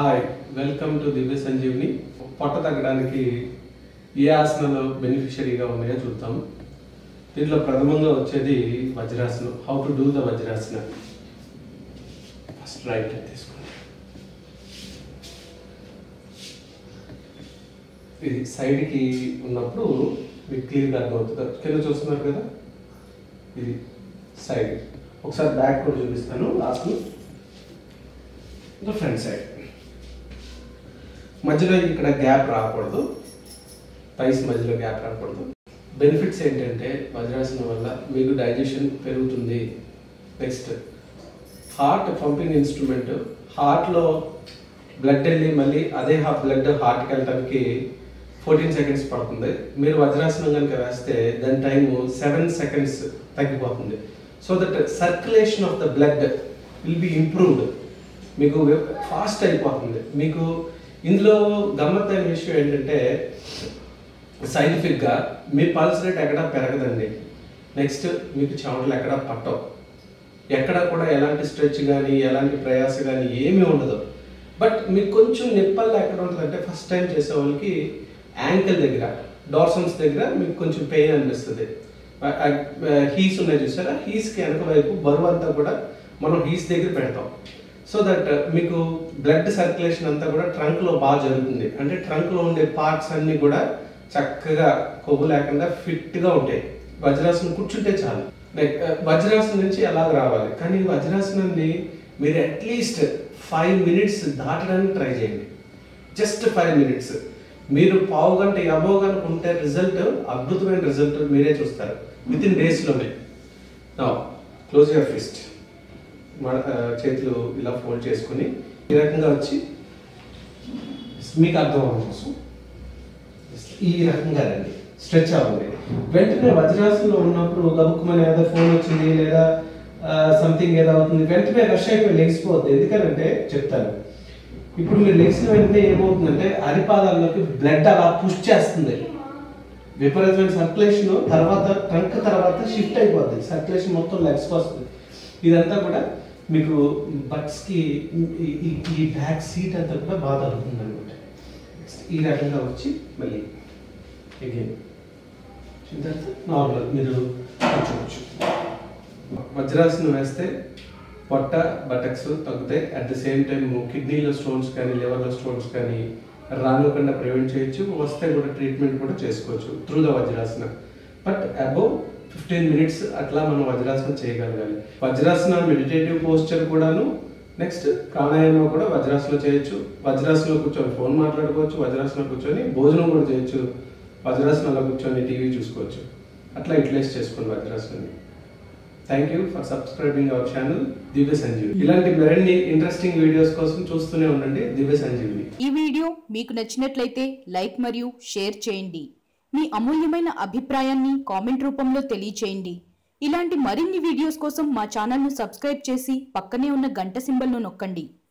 hi welcome to Divya Sanjeevini పొట్ట తగ్గడానికి ఏ ఆసనాలు బెనిఫిషియరీగా ఉన్నాయో చూద్దాం దీంట్లో ప్రథమంగా వచ్చేది వజ్రాసనం how to do the Vajrasana first right తీసుకోండి ఇది సైడ్కి ఉన్నప్పుడు మీకు క్లియర్గా అర్థమవుతుంది కింద చూస్తున్నారు కదా ఇది సైడ్ ఒకసారి బ్యాక్ కూడా చూపిస్తాను లాస్ట్ ఇంకా ఫ్రంట్ సైడ్ మధ్యలో ఇక్కడ గ్యాప్ రాకూడదు థైస్ మధ్యలో గ్యాప్ రాకూడదు బెనిఫిట్స్ ఏంటంటే వజ్రాసనం వల్ల మీకు డైజెషన్ పెరుగుతుంది నెక్స్ట్ హార్ట్ పంపింగ్ ఇన్స్ట్రుమెంట్ హార్ట్లో బ్లడ్ వెళ్ళి మళ్ళీ అదే బ్లడ్ హార్ట్కి వెళ్ళడానికి ఫోర్టీన్ సెకండ్స్ పడుతుంది మీరు వజ్రాసనం కనుక వేస్తే దాని టైము సెవెన్ సెకండ్స్ తగ్గిపోతుంది so that circulation of the blood will be improved మీకు ఫాస్ట్ అయిపోతుంది మీకు ఇందులో గమ్మత్తైన విషయం ఏంటంటే సైంటిఫిక్గా మీ పల్స్ రేట్ ఎక్కడ పెరగదండి నెక్స్ట్ మీకు చెమటలు ఎక్కడ పట్టవు ఎక్కడ కూడా ఎలాంటి స్ట్రెచ్ కానీ ఎలాంటి ప్రయాస కానీ ఏమీ ఉండదు బట్ మీకు కొంచెం నిప్పల్లో ఎక్కడ ఉంటుందంటే ఫస్ట్ టైం చేసే వాళ్ళకి యాంకిల్ దగ్గర డార్సన్స్ దగ్గర మీకు కొంచెం పెయిన్ అనిపిస్తుంది హీస్ ఉన్నాయి చూసారా హీస్కి వెనక వైపు బరువు అంతా కూడా మనం హీస్ దగ్గర పెడతాం సో దట్ మీకు బ్లడ్ సర్క్యులేషన్ అంతా కూడా ట్రంక్లో బాగా జరుగుతుంది అంటే ట్రంక్లో ఉండే పార్ట్స్ అన్నీ కూడా చక్కగా కొవ్వు లేకుండా ఫిట్గా ఉంటాయి వజ్రాసనం కూర్చుంటే చాలు లైక్ వజ్రాసనం నుంచి ఎలాగ రావాలి కానీ ఈ వజ్రాసనాన్ని మీరు అట్లీస్ట్ ఫైవ్ మినిట్స్ దాటడానికి ట్రై చేయండి జస్ట్ ఫైవ్ మినిట్స్ మీరు పావు గంట అబో కనుక ఉంటే రిజల్ట్ అద్భుతమైన రిజల్ట్ మీరే చూస్తారు విత్ ఇన్ డేస్లోనే నా క్లోజ్ యువర్ ఫిస్ట్ మన ఆ, చేతులు ఇలా ఫోల్డ్ చేసుకుని ఈ రకంగా వచ్చి మీకు అర్థం అవ్వడం కోసం ఈ రకంగా రండి స్ట్రెచ్ అవ్వండి వెంటనే వజ్రాసనంలో ఉన్నప్పుడు గబుక్కుమని ఏదో ఫోన్ వచ్చింది లేదా సంథింగ్ ఏదో అవుతుంది వెంటనే రష్ అయిపోయి లెగిసిపోద్ది ఎందుకనంటే చెప్తాను ఇప్పుడు మీరు లెగిసిన వెంటనే ఏమవుతుందంటే అరిపాదాల్లోకి బ్లడ్ అలా పుష్ చేస్తుంది విపరీతమైన సర్క్యులేషన్ తర్వాత ట్రంక్ తర్వాత షిఫ్ట్ అయిపోద్ది సర్క్యులేషన్ మొత్తం లెగ్స్ వస్తుంది ఇదంతా కూడా మీకు బట్స్కి ఈ- ఈ- ఈ బ్యాక్ సీట్ అంతా కూడా బాగా తగ్గుతుంది అనమాట ఈ రకంగా వచ్చి మళ్ళీ అగైన్ నార్మల్ మీరు కూర్చోవచ్చు వజ్రాసనం వేస్తే పొట్ట బటక్స్ తగ్గుతాయి అట్ ద సేమ్ టైం కిడ్నీలో స్టోన్స్ కానీ లివర్లో స్టోన్స్ కానీ రానివ్వకుండా ప్రివెంట్ చేయొచ్చు వస్తే కూడా ట్రీట్మెంట్ కూడా చేసుకోవచ్చు through the Vajrasana but above fifteen minutes అట్లా మనం వజ్రాసనం చేయగలగాలి వజ్రాసన మెడిటేటివ్ పోస్చర్ కూడాను నెక్స్ట్ ప్రాణాయామం కూడా వజ్రాసనం చేయొచ్చు వజ్రాసనం కూర్చొని ఫోన్ మాట్లాడుకోవచ్చు వజ్రాసనం కూర్చొని భోజనం కూడా చేయొచ్చు వజ్రాసనంలో కూర్చొని టీవీ చూసుకోవచ్చు అట్లా యూటిలైజ్ చేసుకోండి వజ్రాసనాన్ని thank you for subscribing our channel Divya Sanjeevi ఇలాంటి మరిన్ని ఇంట్రెస్టింగ్ వీడియోస్ కోసం చూస్తూనే ఉండండి దివ్య సంజీవిని ఈ వీడియో మీకు నచ్చినట్లయితే లైక్ మరియు షేర్ చేయండి మీ అమూల్యమైన అభిప్రాయాన్ని కామెంట్ రూపంలో తెలియచేయండి ఇలాంటి మరిన్ని వీడియోస్ కోసం మా ఛానల్ను సబ్స్క్రైబ్ చేసి పక్కనే ఉన్న గంట సింబల్ను నొక్కండి